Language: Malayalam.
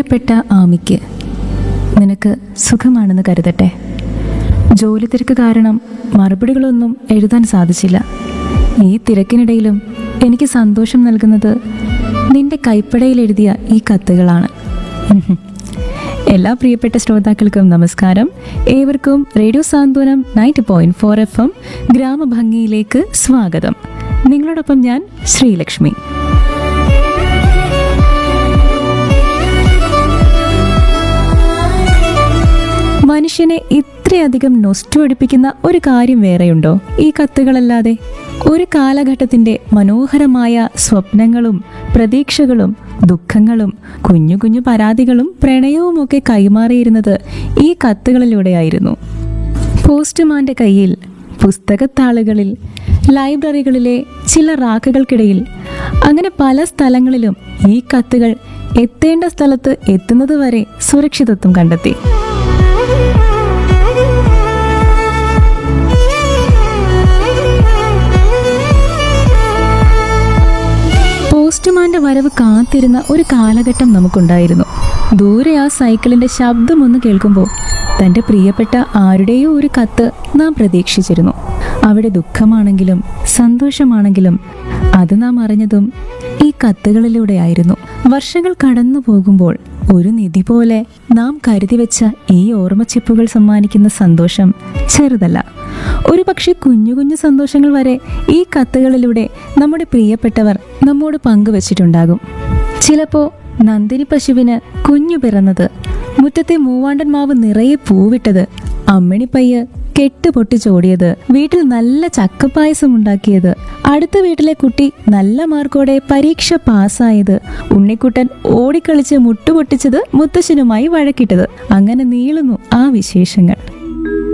പ്രിയപ്പെട്ട ആമിക്ക് നിനക്ക് സുഖമാണെന്ന് കരുതട്ടെ ജോലി തിരക്ക് കാരണം മറുപടികളൊന്നും എഴുതാൻ സാധിച്ചില്ല ഈ തിരക്കിനിടയിലും എനിക്ക് സന്തോഷം നൽകുന്നത് നിന്റെ കൈപ്പടയിൽ എഴുതിയ ഈ കത്തുകളാണ് ഉഹും. എല്ലാ പ്രിയപ്പെട്ട ശ്രോതാക്കൾക്കും നമസ്കാരം ഏവർക്കും radio Santhwanam ninety point four F M ഗ്രാമഭംഗിയിലേക്ക് സ്വാഗതം നിങ്ങളോടൊപ്പം ഞാൻ ശ്രീലക്ഷ്മി മനുഷ്യനെ ഇത്രയധികം നൊസ്റ്റു അടിപ്പിക്കുന്ന ഒരു കാര്യം വേറെയുണ്ടോ ഈ കത്തുകളല്ലാതെ ഒരു കാലഘട്ടത്തിന്റെ മനോഹരമായ സ്വപ്നങ്ങളും പ്രതീക്ഷകളും ദുഃഖങ്ങളും കുഞ്ഞു കുഞ്ഞു പരാതികളും പ്രണയവുമൊക്കെ കൈമാറിയിരുന്നത് ഈ കത്തുകളിലൂടെയായിരുന്നു പോസ്റ്റ്മാന്റെ കയ്യിൽ പുസ്തകത്താളുകളിൽ ലൈബ്രറികളിലെ ചില റാക്കുകൾക്കിടയിൽ അങ്ങനെ പല സ്ഥലങ്ങളിലും ഈ കത്തുകൾ എത്തേണ്ട സ്ഥലത്ത് എത്തുന്നതുവരെ സുരക്ഷിതത്വം കണ്ടെത്തി പോസ്റ്റ്മാന്റെ വരവ് കാത്തിരുന്ന ഒരു കാലഘട്ടം നമുക്കുണ്ടായിരുന്നു ദൂരെ ആ സൈക്കിളിന്റെ ശബ്ദമൊന്ന് കേൾക്കുമ്പോൾ തന്റെ പ്രിയപ്പെട്ട ആരുടെയോ ഒരു കത്ത് നാം പ്രതീക്ഷിച്ചിരുന്നു അവിടെ ദുഃഖമാണെങ്കിലും സന്തോഷമാണെങ്കിലും അത് നാം അറിഞ്ഞതും ഈ കത്തുകളിലൂടെയായിരുന്നു വർഷങ്ങൾ കടന്നു പോകുമ്പോൾ ഒരു നിധി പോലെ നാം കരുതി വെച്ച ഈ ഓർമ്മച്ചിപ്പുകൾ സമ്മാനിക്കുന്ന സന്തോഷം ചെറുതല്ല ഒരു പക്ഷെ കുഞ്ഞു കുഞ്ഞു സന്തോഷങ്ങൾ വരെ ഈ കത്തുകളിലൂടെ നമ്മുടെ പ്രിയപ്പെട്ടവർ നമ്മോട് പങ്കുവച്ചിട്ടുണ്ടാകും ചിലപ്പോ നന്ദിനി പശുവിന് കുഞ്ഞു പിറന്നത് മുറ്റത്തെ മൂവാണ്ടൻ മാവ് നിറയെ പൂവിട്ടത് അമ്മിണിപ്പയ്യ് കെട്ട് പൊട്ടിച്ചോടിയത് വീട്ടിൽ നല്ല ചക്കപ്പായസം ഉണ്ടാക്കിയത് അടുത്ത വീട്ടിലെ കുട്ടി നല്ല മാർക്കോടെ പരീക്ഷ പാസ്സായത് ഉണ്ണിക്കുട്ടൻ ഓടിക്കളിച്ച് മുട്ടുപൊട്ടിച്ചത് മുത്തശ്ശനുമായി വഴക്കിട്ടത് അങ്ങനെ നീളുന്നു ആ വിശേഷങ്ങൾ